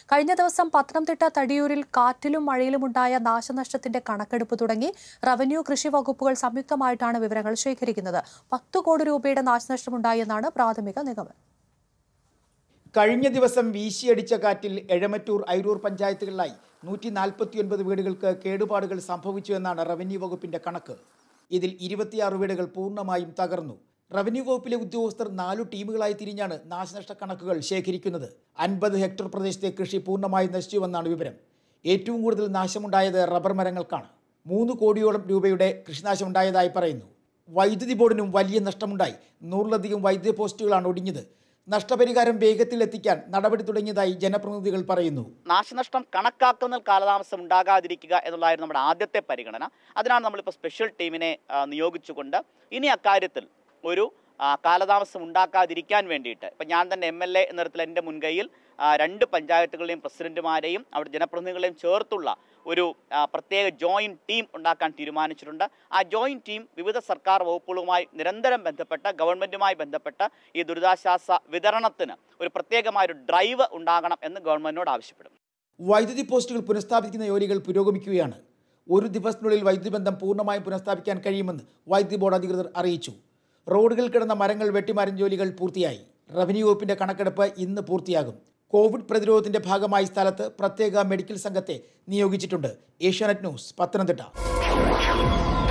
കഴിഞ്ഞ ദിവസം പത്തനംതിട്ട തടിയൂരിൽ കാറ്റിലും മഴയിലുമുണ്ടായ നാശനഷ്ടത്തിന്റെ കണക്കെടുപ്പ് തുടങ്ങി റവന്യൂ കൃഷി വകുപ്പുകൾ സംയുക്തമായിട്ടാണ് വിവരങ്ങൾ ശേഖരിക്കുന്നത് പത്തു കോടി രൂപയുടെ നാശനഷ്ടമുണ്ടായെന്നാണ് പ്രാഥമിക നിഗമനം കഴിഞ്ഞ ദിവസം വീശിയടിച്ച കാറ്റിൽ എഴമറ്റൂർ ഐരൂർ പഞ്ചായത്തുകളിലായി നൂറ്റി നാൽപ്പത്തിയൊൻപത് വീടുകൾക്ക് കേടുപാടുകൾ സംഭവിച്ചു എന്നാണ് റവന്യൂ വകുപ്പിന്റെ കണക്ക് ഇതിൽ ഇരുപത്തിയാറ് വീടുകൾ പൂർണ്ണമായും തകർന്നു റവന്യൂ വകുപ്പിലെ ഉദ്യോഗസ്ഥർ നാലു ടീമുകളായി തിരിഞ്ഞാണ് നാശനഷ്ട കണക്കുകൾ ശേഖരിക്കുന്നത് അൻപത് ഹെക്ടർ പ്രദേശത്തെ കൃഷി പൂർണ്ണമായി നശിച്ചുവെന്നാണ് വിവരം ഏറ്റവും കൂടുതൽ നാശമുണ്ടായത് റബ്ബർ മരങ്ങൾക്കാണ് മൂന്ന് കോടിയോളം രൂപയുടെ കൃഷിനാശമുണ്ടായതായി പറയുന്നു വൈദ്യുതി ബോർഡിനും വലിയ നഷ്ടമുണ്ടായി നൂറിലധികം വൈദ്യുതി പോസ്റ്റുകളാണ് ഒടിഞ്ഞത് നഷ്ടപരിഹാരം വേഗത്തിൽ എത്തിക്കാൻ നടപടി തുടങ്ങിയതായി ജനപ്രതിനിധികൾ പറയുന്നു നാശനഷ്ടം കണക്കാക്കുന്നതിൽ കാലതാമസം ഉണ്ടാകാതിരിക്കുക എന്നുള്ളതായിരുന്നു നമ്മുടെ ആദ്യത്തെ പരിഗണന അതിനാണ് നമ്മളിപ്പോൾ സ്പെഷ്യൽ ടീമിനെ ആ, നിയോഗിച്ചുകൊണ്ട് ഇനി അക്കാര്യത്തിൽ ഒരു ആ, കാലതാമസം ഉണ്ടാക്കാതിരിക്കാൻ വേണ്ടിയിട്ട് ഇപ്പം ഞാൻ തന്നെ എം എൽ എ എന്ന തരത്തിൽ എൻ്റെ മുൻകൈയിൽ ആ, രണ്ട് പഞ്ചായത്തുകളുടെയും പ്രസിഡന്റുമാരെയും അവിടെ ജനപ്രതിനിധികളെയും ചേർത്തുള്ള ഒരു ആ, പ്രത്യേക ജോയിൻറ്റ് ടീം ഉണ്ടാക്കാൻ തീരുമാനിച്ചിട്ടുണ്ട് ആ ജോയിൻറ്റ് ടീം വിവിധ സർക്കാർ വകുപ്പുകളുമായി നിരന്തരം ബന്ധപ്പെട്ട് ഗവൺമെൻറ്റുമായി ബന്ധപ്പെട്ട് ഈ ദുരിതാശ്വാസ വിതരണത്തിന് ഒരു പ്രത്യേകമായ ഒരു ഡ്രൈവ് ഉണ്ടാകണം എന്ന് ഗവൺമെൻറ്റിനോട് ആവശ്യപ്പെടും വൈദ്യുതി പോസ്റ്റുകൾ പുനഃസ്ഥാപിക്കുന്ന ജോലികൾ പുരോഗമിക്കുകയാണ് ഒരു ദിവസത്തിനുള്ളിൽ വൈദ്യുതി ബന്ധം പൂർണ്ണമായും പുനഃസ്ഥാപിക്കാൻ കഴിയുമെന്ന് വൈദ്യുതി ബോർഡ് അധികൃതർ അറിയിച്ചു റോഡുകളിൽ കിടന്ന മരങ്ങൾ വെട്ടിമാരൻ ജോലികൾ പൂർത്തിയായി റവന്യൂ വകുപ്പിന്റെ കണക്കെടുപ്പ് ഇന്ന് പൂർത്തിയാകും കോവിഡ് പ്രതിരോധത്തിന്റെ ഭാഗമായി സ്ഥലത്ത് പ്രത്യേക മെഡിക്കൽ സംഘത്തെ നിയോഗിച്ചിട്ടുണ്ട് ഏഷ്യാനെറ്റ് ന്യൂസ് പത്തനംതിട്ട